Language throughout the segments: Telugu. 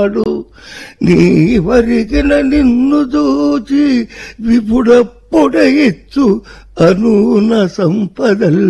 నాడు నీ వరిగిన నిన్ను దూచి విపుడప్పుడ ఎత్తు అనూన సంపదల్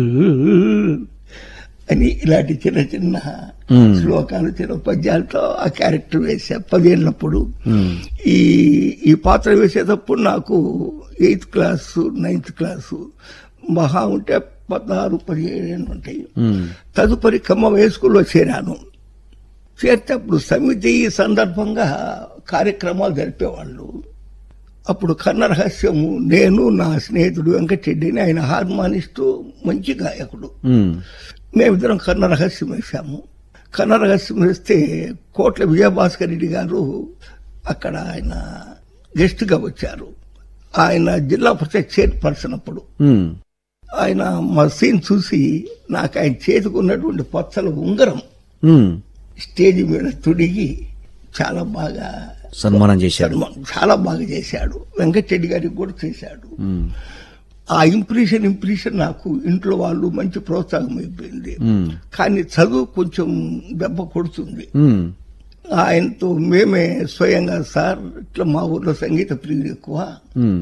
అని ఇలాంటి చిన్న చిన్న మ్మ్. శ్లోకాలు చిన్న పద్యాలతో ఆ క్యారెక్టర్ వేసా పదేళ్ళప్పుడు మ్మ్. ఈ ఈ పాత్ర వేసేటప్పుడు నాకు ఎయిత్ క్లాసు నైన్త్ క్లాసు మహా ఉంటే పదహారు పదిహేడు ఏళ్ళు ఉంటాయి మ్మ్. తదుపరి ఖమ్మం హై స్కూల్లో చేరాను చేరితే అప్పుడు సమితి సందర్భంగా కార్యక్రమాలు జరిపేవాళ్ళు అప్పుడు కన్న రహస్యము నేను నా స్నేహితుడు వెంకటరెడ్డిని ఆయన హార్మోనిస్టు మంచి గాయకుడు మ్మ్. మేమిద్దరం కన్న రహస్యం వేశాము కన్న రహస్యం వేస్తే కోట్ల విజయభాస్కర్ రెడ్డి గారు అక్కడ ఆయన గెస్ట్ గా వచ్చారు ఆయన జిల్లా పరిషత్ చైర్పర్సన్ అప్పుడు మ్మ్. ఆయన మా సీన్ చూసి నాకు ఆయన చేతికున్నటువంటి పచ్చల ఉంగరం మ్మ్. స్టేజ్ మీద తుడిగి చాలా బాగా సన్మానం చేశాడు సన్మానం చాలా బాగా చేశాడు వెంకటరెడ్డి గారికి కూడా చేశాడు మ్మ్. ఆ ఇంప్రెషన్ ఇంప్రెషన్ నాకు ఇంట్లో వాళ్ళు మంచి ప్రోత్సాహం అయిపోయింది మ్మ్. కానీ చదువు కొంచెం దెబ్బ కొడుతుంది మ్మ్. ఆయనతో మేమే స్వయంగా సార్ ఇట్లా మా ఊర్లో సంగీత ప్రియులు ఎక్కువ మ్మ్.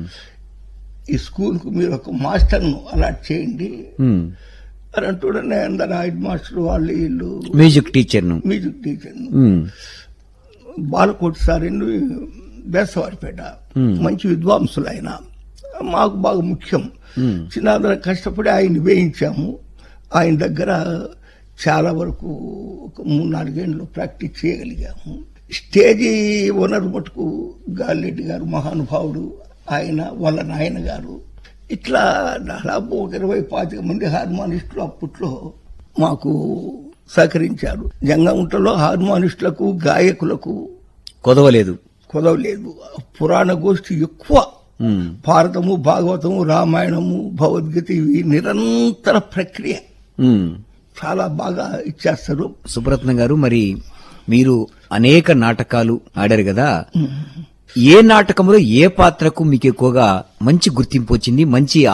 ఈ స్కూల్ కు మీరు ఒక మాస్టర్ను అలాట్ చేయండి మ్మ్. అని అంటుండే అందరు హెడ్ మాస్టర్ వాళ్ళు వీళ్ళు మ్యూజిక్ టీచర్ను మ్యూజిక్ టీచర్ మ్మ్. బాలకోటి సార్ అండి బేసవారిపేట మ్మ్. మంచి విద్వాంసులు ఆయన మాకు బాగా ముఖ్యం మ్మ్. చిన్నదర కష్టపడి ఆయన వేయించాము ఆయన దగ్గర చాలా వరకు ఒక మూడు నాలుగేళ్ళు ప్రాక్టీస్ చేయగలిగాము స్టేజీ ఓనర్ మటుకు గాలిరెడ్డి గారు మహానుభావుడు ఆయన వాళ్ళ నాయన గారు ఇట్లా దాదాపు ఒక ఇరవై పాతిక మంది హార్మోనిస్టులు అప్పట్లో మాకు సహకరించారు జంగముంటలో హార్మోనిస్టులకు గాయకులకు కొదవలేదు కుదవలేదు పురాణ గోష్ఠి ఎక్కువ మ్మ్. భారతము భాగవతము రామాయణము భగవద్గీత ఇవి నిరంతర ప్రక్రియ మ్మ్. చాలా బాగా ఇచ్చేస్తారు సుబ్రత్న గారు మరి మీరు అనేక నాటకాలు ఆడారు కదా ఏ నాటకంలో ఏ పాత్రకు మీకు ఎక్కువగా మంచి గుర్తింపు వచ్చింది మంచి